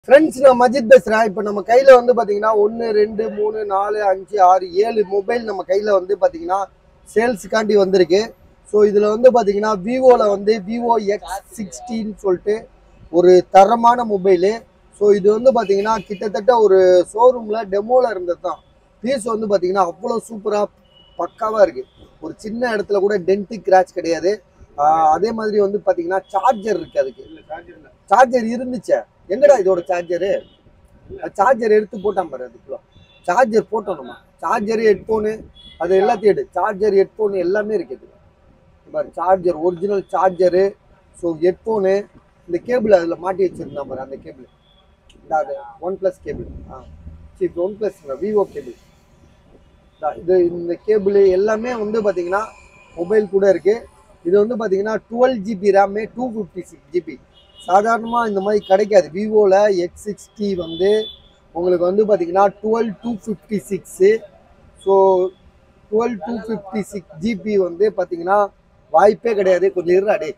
Friends நான் மஜித் பேசுறேன் இப்போ நம்ம கையில வந்து பாத்தீங்கன்னா ஒன்று ரெண்டு மூணு நாலு அஞ்சு ஆறு ஏழு மொபைல் நம்ம கையில வந்து பாத்தீங்கன்னா சேல்ஸுக்காண்டி வந்திருக்கு ஸோ இதுல வந்து பாத்தீங்கன்னா விவோல வந்து விவோ எக்ஸ் சிக்ஸ்டின்னு சொல்லிட்டு ஒரு தரமான மொபைலு ஸோ இது வந்து பாத்தீங்கன்னா கிட்டத்தட்ட ஒரு ஷோரூம்ல டெமோல இருந்தது தான் பீஸ் வந்து பாத்தீங்கன்னா அவ்வளோ சூப்பரா பக்காவா இருக்கு ஒரு சின்ன இடத்துல கூட டென்ட் கிராச் கிடையாது ஆஹ் அதே மாதிரி வந்து பாத்தீங்கன்னா சார்ஜர் இருக்கு அதுக்கு சார்ஜர் இருந்துச்சே எங்கடா இதோட சார்ஜரு சார்ஜர் எடுத்து போட்டான் பாரு அதுக்குள்ள சார்ஜர் போட்டோம் நம்ம சார்ஜர் ஹெட்ஃபோனு அது எல்லாத்தையும் எடு சார்ஜர் ஹெட்ஃபோன் எல்லாமே இருக்குது பாரு charger original charger so headphone இந்த கேபிள் அதில் மாட்டி வச்சிருந்தான் பாரு அந்த கேபிள் இந்த அது ஒன் ப்ளஸ் கேபிள் ஆ சரி ஒன் ப்ளஸ் விவோ கேபிள் இது இந்த கேபிள் எல்லாமே வந்து பார்த்தீங்கன்னா மொபைல் கூட இருக்கு இது வந்து பார்த்தீங்கன்னா twelve GB RAM two fifty six GB சாதாரணமாக இந்த மாதிரி கிடைக்காது விவோவில் எக்ஸ் சிக்ஸ்டி வந்து உங்களுக்கு வந்து பார்த்தீங்கன்னா twelve two fifty six so twelve two fifty six GB வந்து பார்த்தீங்கன்னா வாய்ப்பே கிடையாது கொஞ்சம் இருடா டே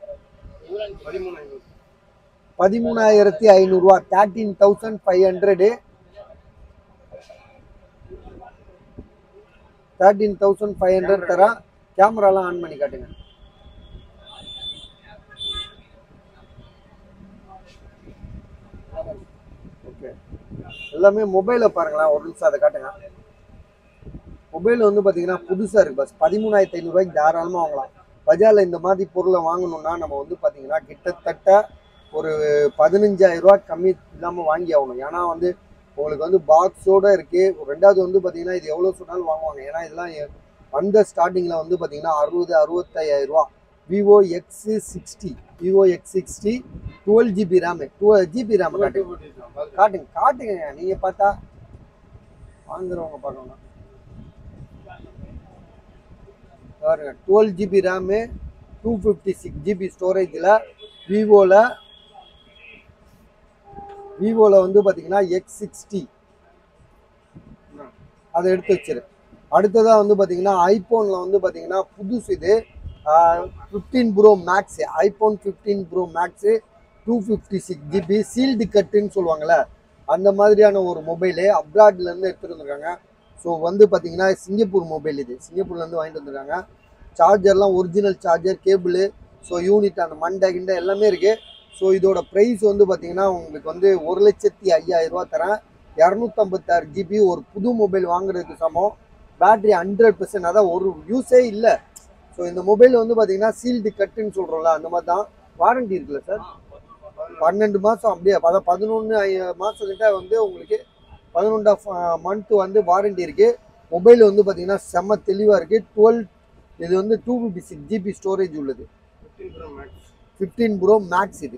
பதிமூணாயிரத்தி ஐநூறுரூவா thirteen thousand five hundred thirteen thousand five hundred தரேன் கேமராலாம் ஆன் பண்ணி காட்டுங்க ஓகே எல்லாமே மொபைலில் பாருங்களேன் ஒரு நிமிஷம் அதை காட்டுங்க மொபைல் வந்து பார்த்தீங்கன்னா புதுசாக இருக்குது பஸ் பதிமூணாயிரத்தி ஐநூறுரூவாய்க்கு தாராளமாக வாங்கலாம் பஜாரில் இந்த மாதிரி பொருளை வாங்கணும்னா நம்ம வந்து பார்த்தீங்கன்னா கிட்டத்தட்ட ஒரு பதினஞ்சாயிரம் ரூபா கம்மி இல்லாமல் வாங்கி ஆகணும் ஏன்னா வந்து உங்களுக்கு வந்து பாக்ஸோட இருக்குது ரெண்டாவது வந்து பார்த்தீங்கன்னா இது எவ்வளோ சொன்னாலும் வாங்குவாங்க ஏன்னா இதெல்லாம் எ- வந்த ஸ்டார்டிங்கில் வந்து பார்த்தீங்கன்னா அறுபது அறுபத்தையாயிரம் ரூபா Vivo X sixty Vivo X sixty twelve GB RAM twelve GB RAM காட்டுங்க காட்டுங்க காட்டுங்க நீங்கள் பார்த்தா வாங்குறவங்க பார்க்கணும் பாருங்க twelve GB RAM two fifty six GB ஸ்டோரேஜில் விவோவில் விவோவில் வந்து பார்த்தீங்கன்னா எக்ஸ் சிக்ஸ்டி அதை எடுத்து வச்சிரு அடுத்ததாக வந்து பார்த்தீங்கன்னா ஐஃபோனில் வந்து பார்த்தீங்கன்னா புதுசு இது fifteen pro max iPhone fifteen pro max two fifty six GB sealed கட்டுன்னு சொல்லுவாங்கள்ல அந்த மாதிரியான ஒரு மொபைலு அப்ராட்லேருந்து எடுத்துகிட்டு வந்திருக்காங்க ஸோ வந்து பார்த்தீங்கன்னா சிங்கப்பூர் மொபைல் இது சிங்கப்பூர்லேருந்து வாங்கிட்டு வந்திருக்காங்க சார்ஜர்லாம் original charger cable so unit அந்த மண்டை கிண்டை எல்லாமே இருக்குது ஸோ இதோட ப்ரைஸ் வந்து பார்த்தீங்கன்னா உங்களுக்கு வந்து ஒரு லட்சத்தி ஐயாயிரம் ரூபா தரேன் இரநூத்தம்பத்தாறு ஜிபி ஒரு புது மொபைல் வாங்குறதுக்கு சமம் பேட்டரி ஹண்ட்ரட் பர்சன்ட் அதான் ஒரு யூஸே இல்லை ஸோ இந்த மொபைல் வந்து பார்த்தீங்கன்னா சீல்டு கட்டுன்னு சொல்கிறோம்ல அந்த மாதிரி தான் வாரண்டி இருக்குல்ல சார் பன்னெண்டு மாதம் அப்படியே அதான் பதினொன்று மாதம் கிட்ட வந்து உங்களுக்கு பதினொன்று ஆஃப் மந்த் வந்து வாரண்டி இருக்குது மொபைல் வந்து பார்த்தீங்கன்னா செம்ம தெளிவாக இருக்குது டுவெல் இது வந்து two fifty six GB storage உள்ளது ஃபிஃப்டீன் ப்ரோ மேக்ஸ் இது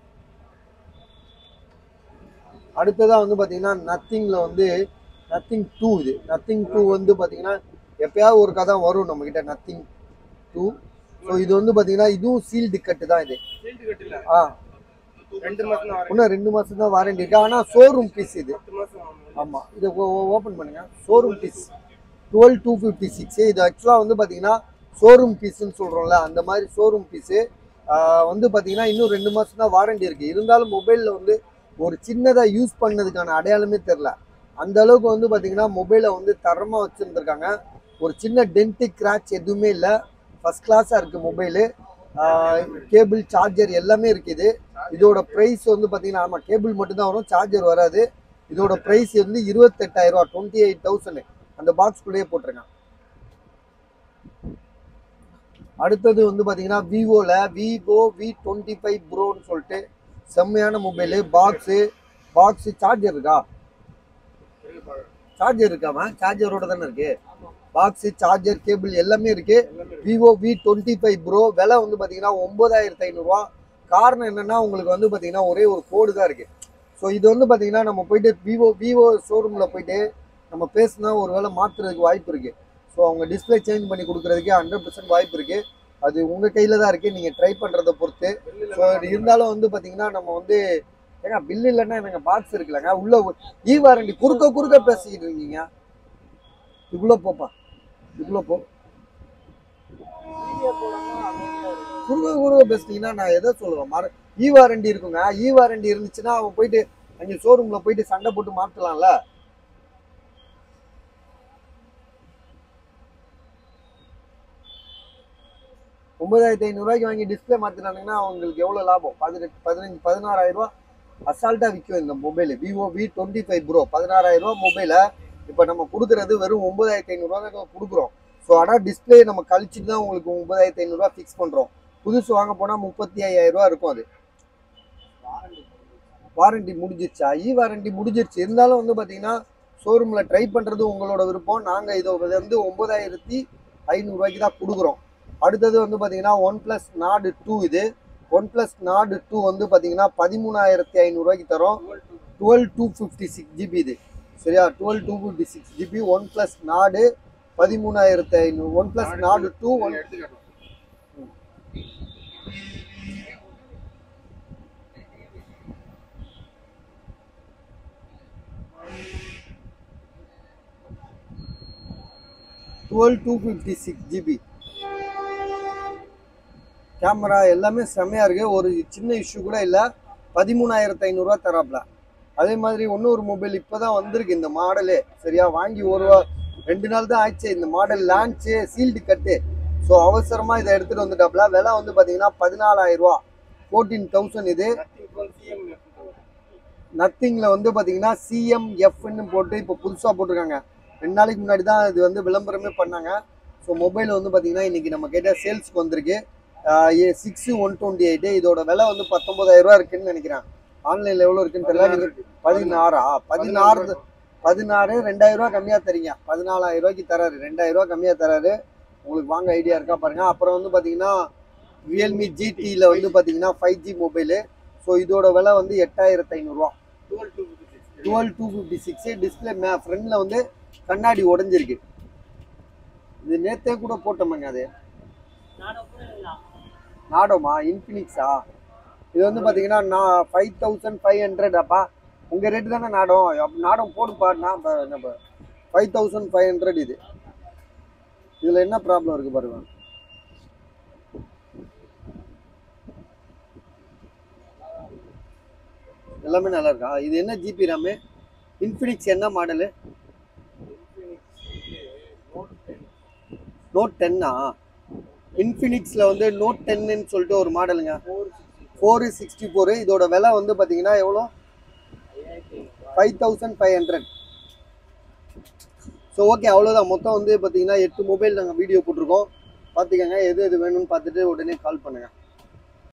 அடுத்ததாக வந்து பார்த்தீங்கன்னா நத்திங்கில் வந்து நத்திங் டூ இது நத்திங் டூ வந்து பார்த்தீங்கன்னா எப்பயாவது ஒரு கதை வரும் நம்மக்கிட்ட நத்திங் டூ ஸோ இது வந்து பார்த்தீங்கன்னா இதுவும் சீல்டு கட்டு தான் இது ஆ ரெண்டு மாசம் தான் இன்னும் ரெண்டு மாதம் தான் வாரண்டி இருக்கு ஆனால் ஷோரூம் பீஸ் இது பத்து மாசம் ஆகும். ஆமாம் இதை ஓப்பன் பண்ணுங்க showroom piece twelve two fifty six இது ஆக்சுவலாக வந்து பார்த்தீங்கன்னா ஷோரூம் பீஸ்ன்னு சொல்கிறோம்ல அந்த மாதிரி ஷோரூம் பீஸு வந்து பார்த்தீங்கன்னா இன்னும் ரெண்டு மாதம் தான் வாரண்டி இருக்குது இருந்தாலும் மொபைலில் வந்து ஒரு சின்னதாக யூஸ் பண்ணதுக்கான அடையாளமே தெரில அந்த அளவுக்கு வந்து பார்த்தீங்கன்னா மொபைலை வந்து தரமாக வச்சுருந்துருக்காங்க ஒரு சின்ன டென்ட்டு கிராச் எதுவுமே இல்லை ஃபஸ்ட் கிளாஸாக இருக்குது மொபைலு கேபிள் சார்ஜர் எல்லாமே இருக்குது இதோட ப்ரைஸ் வந்து பார்த்தீங்கன்னா ஆமாம் கேபிள் மட்டும்தான் வரும் சார்ஜர் வராது இதோட ப்ரைஸ் வந்து இருபத்தெட்டாயிரம் ரூபா டுவெண்ட்டி எயிட் தௌசண்ட் அந்த பாக்ஸ்குள்ளேயே போட்டிருக்கேன் அடுத்தது வந்து பார்த்தீங்கன்னா விவோவில் விவோ வி டுவெண்ட்டி ஃபைவ் ப்ரோன்னு சொல்லிட்டு செம்மையான மொபைலு பாக்ஸு பாக்ஸு சார்ஜர் இருக்கா சார்ஜர் இருக்காமா சார்ஜரோட தானே இருக்கு பாக்ஸு சார்ஜர் கேபிள் எல்லாமே இருக்கு Vivo V twenty five pro விலை வந்து பார்த்தீங்கன்னா ஒம்பதாயிரத்து ஐநூறுரூவா காரணம் என்னன்னா உங்களுக்கு வந்து பார்த்தீங்கன்னா ஒரே ஒரு கோடு தான் இருக்கு ஸோ இது வந்து பார்த்தீங்கன்னா நம்ம போயிட்டு விவோ விவோ ஷோரூமில் போயிட்டு நம்ம பேசினா ஒரு வேளை மாற்றுறதுக்கு வாய்ப்பு இருக்கு ஸோ அவங்க டிஸ்ப்ளே சேஞ்ச் பண்ணி கொடுக்குறதுக்கு ஹண்ட்ரட் பர்சன்ட் வாய்ப்பு இருக்கு அது உங்கள் கையில் தான் இருக்குது நீங்கள் ட்ரை பண்ணுறதை பொறுத்து ஸோ இருந்தாலும் வந்து பார்த்தீங்கன்னா நம்ம வந்து ஏங்க பில் இல்லைன்னா எனக்கு பாக்ஸ் இருக்குல்லங்க உள்ள இ வாரண்டி குறுக்க குறுக்க பேசிக்கிட்டு இருக்கீங்க இவ்வளோ போப்பா இவ்வளோ போ குறுக குறுக பேசுனீங்கன்னா நான் எதை சொல்லுவேன் மர இ வாரண்டி இருக்குங்க இ வாரண்டி இருந்துச்சுன்னா அவன் போயிட்டு அங்கே ஷோரூமில் போயிட்டு சண்டை போட்டு மாற்றலாம்ல ஒன்பதாயிரத்தி ஐநூறுரூவாய்க்கு வாங்கி டிஸ்பிளே மாற்றினாங்கன்னா அவங்களுக்கு எவ்வளோ லாபம் பதினெட்டு பதினஞ்சு பதினாறாயிரம் ரூபா அசால்ட்டாக விற்கும் இந்த mobile Vivo V twenty five pro பதினாறாயிரம் ரூபா மொபைலை இப்போ நம்ம கொடுக்குறது வெறும் ஒன்பதாயிரத்தி ஐநூறுரூவா தான் கொடுக்குறோம் ஸோ ஆனால் டிஸ்பிளே நம்ம கழிச்சிட்டு தான் உங்களுக்கு ஒன்பதாயிரத்தி ஐநூறுரூவா ஃபிக்ஸ் பண்ணுறோம் புதுசு வாங்க போனால் முப்பத்தி ஐயாயிரம் ரூபா இருக்கும் அது வாரண்டி முடிஞ்சிருச்சா இ வாரண்டி முடிஞ்சிருச்சு இருந்தாலும் வந்து பார்த்தீங்கன்னா ஷோரூமில் ட்ரை பண்ணுறது உங்களோட விருப்பம் நாங்கள் இதை வந்து ஒன்பதாயிரத்தி ஐநூறுரூவாய்க்கு தான் கொடுக்குறோம் அடுத்தது வந்து பார்த்தீங்கன்னா ஒன் ப்ளஸ் நாடு டூ இது ஒன் ப்ளஸ் நாடு டூ வந்து பார்த்தீங்கன்னா பதிமூணாயிரத்தி ஐநூறுரூவாய்க்கு தரோம் twelve two fifty six GB இது சரியா twelve two fifty six GB OnePlus Nord பதிமூணாயிரத்தி ஐநூறு OnePlus Nord two one எடுத்துக்கலாம் twelve two fifty six GB camera எல்லாமே செம்மையாக இருக்குது ஒரு சின்ன இஷ்யூ கூட இல்லை பதிமூணாயிரத்து ஐநூறுரூவா தராப்ல அதே மாதிரி இன்னொரு மொபைல் இப்போ தான் வந்திருக்கு இந்த மாடலு சரியா வாங்கி ஒரு வா- ரெண்டு நாள் தான் ஆச்சு இந்த மாடல் லான்ச்சு சீல்டு கட்டு ஸோ அவசரமாக இதை எடுத்துகிட்டு வந்துட்டாப்ல விலை வந்து பார்த்தீங்கன்னா பதினாலாயிரம் ரூபா ஃபோர்டீன் தௌசண்ட் இது நத்திங் ப்ரோ சிஎம் நத்திங்கில் வந்து பார்த்தீங்கன்னா சிஎம்எஃப்னு போட்டு இப்போ புதுசாக போட்டிருக்காங்க ரெண்டு நாளைக்கு முன்னாடி தான் இது வந்து விளம்பரமே பண்ணாங்க ஸோ மொபைல் வந்து பார்த்தீங்கன்னா இன்றைக்கி நம்ம கேட்ட சேல்ஸ்க்கு வந்திருக்கு சிக்ஸு ஒன் டுவெண்ட்டி எயிட்டு இதோட விலை வந்து பத்தொம்பதாயிரம் ரூபா இருக்குன்னு நினைக்கிறேன் ஆன்லைனில் எவ்வளோ இருக்குன்னு தெரியல நீங்கள் பதினாறா பதினாறு பதினாறு ரெண்டாயிரம் ரூபா கம்மியாக தரீங்க பதினாலாயிரம் ரூபாய்க்கு தராரு ரெண்டாயிரம் ரூபா கம்மியாக தராரு உங்களுக்கு வாங்க ஐடியா இருக்கா பாருங்க அப்புறம் வந்து பார்த்தீங்கன்னா ரியல்மி ஜிடியில் வந்து பார்த்தீங்கன்னா ஃபைவ் ஜி மொபைலு ஸோ இதோட விலை வந்து எட்டாயிரத்து ஐநூறுரூவா twelve two fifty six twelve two fifty six display மே ஃப்ரண்டில் வந்து கண்ணாடி உடஞ்சிருக்கு இது நேத்தே கூட போட்டோமேங்க அது நாடோமா இன்ஃபினிக்ஸா இது வந்து பார்த்தீங்கன்னா நான் ஃபைவ் தௌசண்ட் ஃபைவ் ஹண்ட்ரட் அப்பா உங்கள் ரேட்டு தானே நாடம் அப்ப நாடம் போடுப்பா நான் நம்ம ஃபைவ் தௌசண்ட் ஃபைவ் ஹண்ட்ரட் இது இதில் என்ன ப்ராப்ளம் இருக்குது பாருங்க எல்லாமே நல்லா இருக்கா இது என்ன ஜிபி ராமு இன்ஃபினிக்ஸ் என்ன மாடலு நோட் டென்னா இன்ஃபினிக்ஸில் வந்து நோட் டென்னு சொல்லிட்டு ஒரு மாடலுங்க ஃபோர் சிக்ஸ்டி ஃபோரு இதோட விலை வந்து பார்த்தீங்கன்னா எவ்வளோ five thousand five hundred so okay அவ்வளோதான் மொத்தம் வந்து பார்த்தீங்கன்னா எட்டு மொபைல் நாங்கள் வீடியோ போட்டிருக்கோம் பார்த்துக்கங்க எது எது வேணும்னு பார்த்துட்டு உடனே கால் பண்ணுங்கள்